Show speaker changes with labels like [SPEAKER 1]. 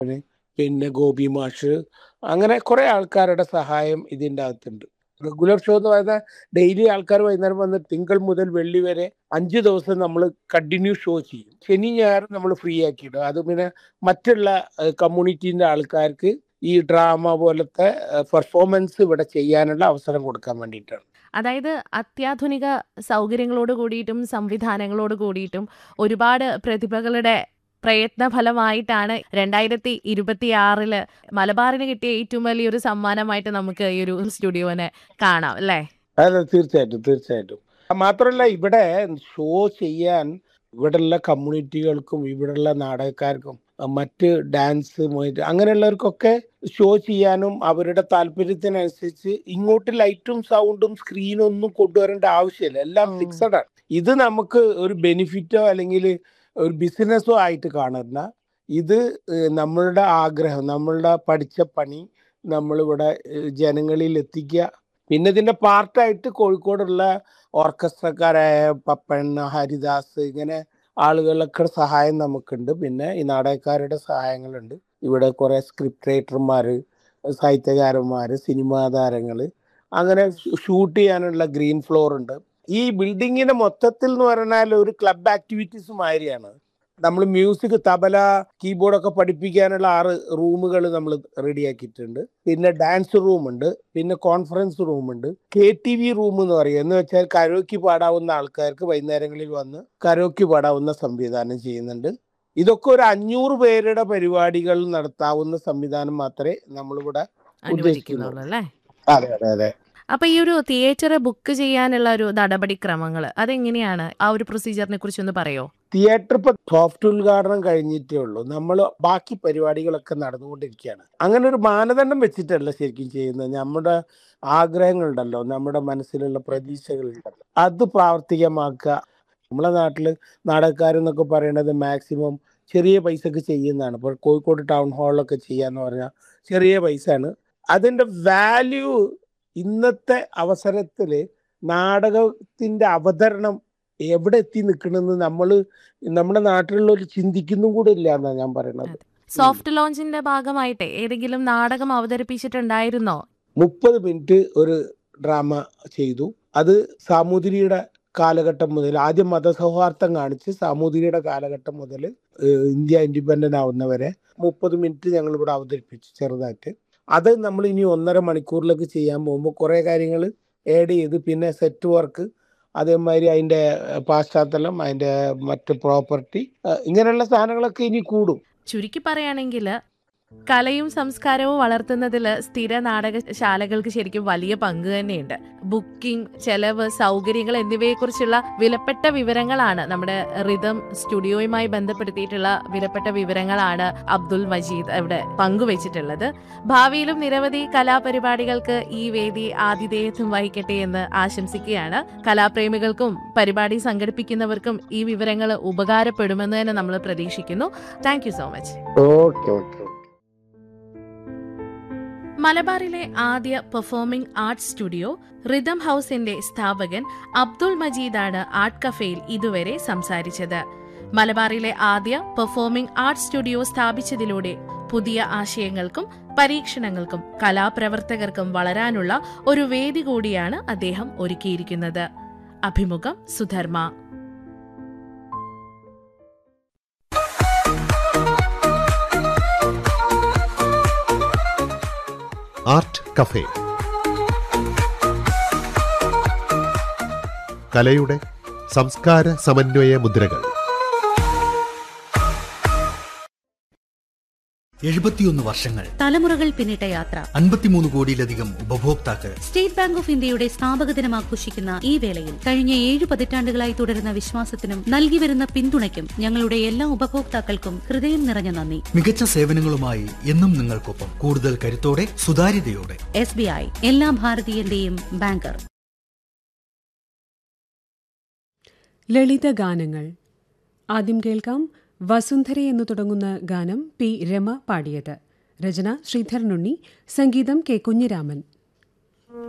[SPEAKER 1] പിന്നെ ഗോപി മാഷ് അങ്ങനെ കുറെ ആൾക്കാരുടെ സഹായം ഇതിൻ്റെ അകത്തുണ്ട് റെഗുലർ ഷോ എന്ന് പറയുന്നത് ഡെയിലി ആൾക്കാർ വൈകുന്നേരം വന്ന് തിങ്കൾ മുതൽ വെള്ളി വരെ അഞ്ച് ദിവസം നമ്മൾ കണ്ടിന്യൂ ഷോ ചെയ്യും ശനി ഞായർ നമ്മൾ ഫ്രീ ആക്കിയിടും അത് പിന്നെ മറ്റുള്ള കമ്മ്യൂണിറ്റീൻ്റെ ആൾക്കാർക്ക് ഈ ഡ്രാമ പോലത്തെ പെർഫോമൻസ് ഇവിടെ ചെയ്യാനുള്ള അവസരം കൊടുക്കാൻ വേണ്ടിയിട്ടാണ്
[SPEAKER 2] അതായത് അത്യാധുനിക സൗകര്യങ്ങളോട് കൂടിയിട്ടും സംവിധാനങ്ങളോട് കൂടിയിട്ടും ഒരുപാട് പ്രതിഭകളുടെ പ്രയത്ന ഫലമായിട്ടാണ് രണ്ടായിരത്തി ഇരുപത്തി ആറില് മലബാറിന് കിട്ടിയ ഏറ്റവും വലിയൊരു സമ്മാനമായിട്ട് നമുക്ക് ഈ ഒരു സ്റ്റുഡിയോനെ കാണാം അല്ലേ
[SPEAKER 1] അതെ തീർച്ചയായിട്ടും തീർച്ചയായിട്ടും മാത്രമല്ല ഇവിടെ ഷോ ചെയ്യാൻ ഇവിടെയുള്ള കമ്മ്യൂണിറ്റികൾക്കും ഇവിടെയുള്ള നാടകക്കാർക്കും മറ്റ് ഡാൻസ് അങ്ങനെയുള്ളവർക്കൊക്കെ ഷോ ചെയ്യാനും അവരുടെ താല്പര്യത്തിനനുസരിച്ച് ഇങ്ങോട്ട് ലൈറ്റും സൗണ്ടും സ്ക്രീനും ഒന്നും കൊണ്ടുവരേണ്ട ആവശ്യമില്ല എല്ലാം
[SPEAKER 2] ഉം.
[SPEAKER 1] ഫിക്സഡ് ആണ് ഇത് നമുക്ക് ഒരു ബെനിഫിറ്റോ അല്ലെങ്കിൽ ഒരു ബിസിനസ്സോ ആയിട്ട് കാണുന്ന ഇത് ഏഹ്, നമ്മളുടെ ആഗ്രഹം നമ്മളുടെ പഠിച്ച പണി നമ്മളിവിടെ ഏഹ്, ജനങ്ങളിൽ എത്തിക്കുക പിന്നെ ഇതിന്റെ പാർട്ടായിട്ട് കോഴിക്കോടുള്ള ഓർക്കസ്ട്രക്കാരായ പപ്പൻ ഹരിദാസ് ഇങ്ങനെ ആളുകളൊക്കെ സഹായം നമുക്കുണ്ട് പിന്നെ ഈ നാടകക്കാരുടെ സഹായങ്ങളുണ്ട് ഇവിടെ കുറെ സ്ക്രിപ്റ്റ് റൈറ്റർമാര് സാഹിത്യകാരന്മാര് സിനിമാ താരങ്ങള് അങ്ങനെ ഷൂട്ട് ചെയ്യാനുള്ള ഗ്രീൻ ഫ്ലോർ ഉണ്ട് ഈ ബിൽഡിങ്ങിന്റെ മൊത്തത്തിൽ എന്ന് പറഞ്ഞാൽ ഒരു ക്ലബ് ആക്ടിവിറ്റീസ് മാതിരിയാണ് നമ്മൾ മ്യൂസിക് തബല കീബോർഡൊക്കെ പഠിപ്പിക്കാനുള്ള ആറ് റൂമുകൾ നമ്മൾ റെഡിയാക്കിയിട്ടുണ്ട് പിന്നെ ഡാൻസ് റൂം ഉണ്ട് പിന്നെ കോൺഫറൻസ് റൂം ഉണ്ട് കെ ടി വി റൂം എന്ന് പറയും എന്ന് വെച്ചാൽ കരോക്കി പാടാവുന്ന ആൾക്കാർക്ക് വൈകുന്നേരങ്ങളിൽ വന്ന് കരോക്കി പാടാവുന്ന സംവിധാനം ചെയ്യുന്നുണ്ട് ഇതൊക്കെ ഒരു അഞ്ഞൂറ് പേരുടെ പരിപാടികൾ നടത്താവുന്ന സംവിധാനം മാത്രമേ നമ്മളിവിടെ
[SPEAKER 2] അനുവദിക്കുന്നുള്ളൂ അല്ലേ
[SPEAKER 1] അതെ അതെ അതെ
[SPEAKER 2] അപ്പൊ ഈ ഒരു തിയേറ്റർ ബുക്ക് ചെയ്യാനുള്ള ഒരു നടപടിക്രമങ്ങൾ അതെങ്ങനെയാണ് ആ ഒരു പ്രൊസീജിയറിനെ കുറിച്ച് ഒന്ന് പറയോ
[SPEAKER 1] തിയേറ്റർ ഇപ്പൊ സോഫ്റ്റ് ഉദ്ഘാടനം കഴിഞ്ഞിട്ടേ ഉള്ളൂ നമ്മൾ ബാക്കി പരിപാടികളൊക്കെ നടന്നുകൊണ്ടിരിക്കുകയാണ് അങ്ങനെ ഒരു മാനദണ്ഡം വെച്ചിട്ടല്ല ശരിക്കും ചെയ്യുന്നത് നമ്മുടെ ആഗ്രഹങ്ങളുണ്ടല്ലോ നമ്മുടെ മനസ്സിലുള്ള പ്രതീക്ഷകളുണ്ടല്ലോ അത് പ്രാവർത്തികമാക്കുക നമ്മളെ നാട്ടില് നാടകക്കാരെന്നൊക്കെ പറയുന്നത് മാക്സിമം ചെറിയ പൈസക്ക് ചെയ്യുന്നതാണ് ഇപ്പോൾ കോഴിക്കോട് ടൗൺ ഹാളിലൊക്കെ ചെയ്യാന്ന് പറഞ്ഞാൽ ചെറിയ പൈസയാണ് അതിന്റെ വാല്യൂ ഇന്നത്തെ അവസരത്തില് നാടകത്തിന്റെ അവതരണം എവിടെ എത്തി നിൽക്കണമെന്ന് നമ്മൾ നമ്മുടെ നാട്ടിലുള്ളവർ ചിന്തിക്കുന്നും കൂടെ ഇല്ല എന്നാണ് ഞാൻ പറയുന്നത്
[SPEAKER 2] സോഫ്റ്റ് ലോഞ്ചിന്റെ ഭാഗമായിട്ട് ഏതെങ്കിലും നാടകം അവതരിപ്പിച്ചിട്ടുണ്ടായിരുന്നോ
[SPEAKER 1] മുപ്പത് മിനിറ്റ് ഒരു ഡ്രാമ ചെയ്തു അത് സാമൂതിരിയുടെ കാലഘട്ടം മുതൽ ആദ്യം മതസൗഹാർദ്ദം കാണിച്ച് സാമൂതിരിയുടെ കാലഘട്ടം മുതൽ ഏഹ്, ഇന്ത്യ ഇൻഡിപെൻഡന്റ് ആവുന്നവരെ മുപ്പത് മിനിറ്റ് ഞങ്ങൾ ഇവിടെ അവതരിപ്പിച്ചു ചെറുതായിട്ട് അത് നമ്മൾ ഇനി ഒന്നര മണിക്കൂറിലേക്ക് ചെയ്യാൻ പോകുമ്പോൾ കുറേ കാര്യങ്ങൾ ആഡ് ചെയ്ത് പിന്നെ സെറ്റ് വർക്ക് അതേമാതിരി അതിൻ്റെ പാശ്ചാത്തലം അതിൻ്റെ മറ്റ് പ്രോപ്പർട്ടി ഇങ്ങനെയുള്ള സാധനങ്ങളൊക്കെ ഇനി കൂടും
[SPEAKER 2] ചുരുക്കി പറയുകയാണെങ്കിൽ കലയും സംസ്കാരവും വളർത്തുന്നതിൽ സ്ഥിര നാടകശാലകൾക്ക് ശരിക്കും വലിയ പങ്ക് തന്നെയുണ്ട് ബുക്കിംഗ് ചെലവ് സൗകര്യങ്ങൾ എന്നിവയെക്കുറിച്ചുള്ള വിലപ്പെട്ട വിവരങ്ങളാണ് നമ്മുടെ റിതം സ്റ്റുഡിയോയുമായി ബന്ധപ്പെടുത്തിയിട്ടുള്ള വിലപ്പെട്ട വിവരങ്ങളാണ് അബ്ദുൽ മജീദ് ഇവിടെ പങ്കുവച്ചിട്ടുള്ളത് ഭാവിയിലും നിരവധി കലാപരിപാടികൾക്ക് ഈ വേദി ആതിഥേയത്വം വഹിക്കട്ടെ എന്ന് ആശംസിക്കുകയാണ് കലാപ്രേമികൾക്കും പരിപാടി സംഘടിപ്പിക്കുന്നവർക്കും ഈ വിവരങ്ങൾ ഉപകാരപ്പെടുമെന്ന് തന്നെ നമ്മൾ പ്രതീക്ഷിക്കുന്നു thank you so much
[SPEAKER 1] okay okay
[SPEAKER 2] മലബാറിലെ ആദ്യ പെർഫോമിംഗ് ആർട്സ് സ്റ്റുഡിയോ റിതം ഹൗസിന്റെ സ്ഥാപകൻ അബ്ദുൾ മജീദാണ് ആർട്ട് കഫേയിൽ ഇതുവരെ സംസാരിച്ചത് മലബാറിലെ ആദ്യ പെർഫോമിംഗ് ആർട്സ് സ്റ്റുഡിയോ സ്ഥാപിച്ചതിലൂടെ പുതിയ ആശയങ്ങൾക്കും പരീക്ഷണങ്ങൾക്കും കലാപ്രവർത്തകർക്കും വളരാനുള്ള ഒരു വേദി കൂടിയാണ് അദ്ദേഹം ഒരുക്കിയിരിക്കുന്നത് അഭിമുഖം സുധർമ്മ
[SPEAKER 3] ആർട്ട് കഫേ കലയുടെ സംസ്കാര സമന്വയ മുദ്രകൾ
[SPEAKER 4] എഴുപത്തിയൊന്ന് വർഷങ്ങൾ
[SPEAKER 5] തലമുറകൾ പിന്നിട്ട യാത്ര
[SPEAKER 4] അൻപത്തിമൂന്ന് കോടിയിലധികം ഉപഭോക്താക്കൾ
[SPEAKER 5] സ്റ്റേറ്റ് ബാങ്ക് ഓഫ് ഇന്ത്യയുടെ സ്ഥാപക ദിനം ആഘോഷിക്കുന്ന ഈ വേളയിൽ കഴിഞ്ഞ ഏഴ് പതിറ്റാണ്ടുകളായി തുടരുന്ന വിശ്വാസത്തിനും നൽകി വരുന്ന പിന്തുണയ്ക്കും ഞങ്ങളുടെ എല്ലാ ഉപഭോക്താക്കൾക്കും ഹൃദയം നിറഞ്ഞ നന്ദി
[SPEAKER 4] മികച്ച സേവനങ്ങളുമായി എന്നും നിങ്ങൾക്കൊപ്പം കൂടുതൽ കരുത്തോടെ സുതാര്യതയോടെ
[SPEAKER 5] എസ് ബി ഐ എല്ലാ ഭാരതീയന്റെയും ബാങ്കർ
[SPEAKER 6] ലളിത ഗാനങ്ങൾ ആദ്യം കേൾക്കാം വസുന്ധര എന്നു തുടങ്ങുന്ന ഗാനം പി രമ പാടിയത് രചന ശ്രീധരനുണ്ണി സംഗീതം കെ കുഞ്ഞിരാമൻ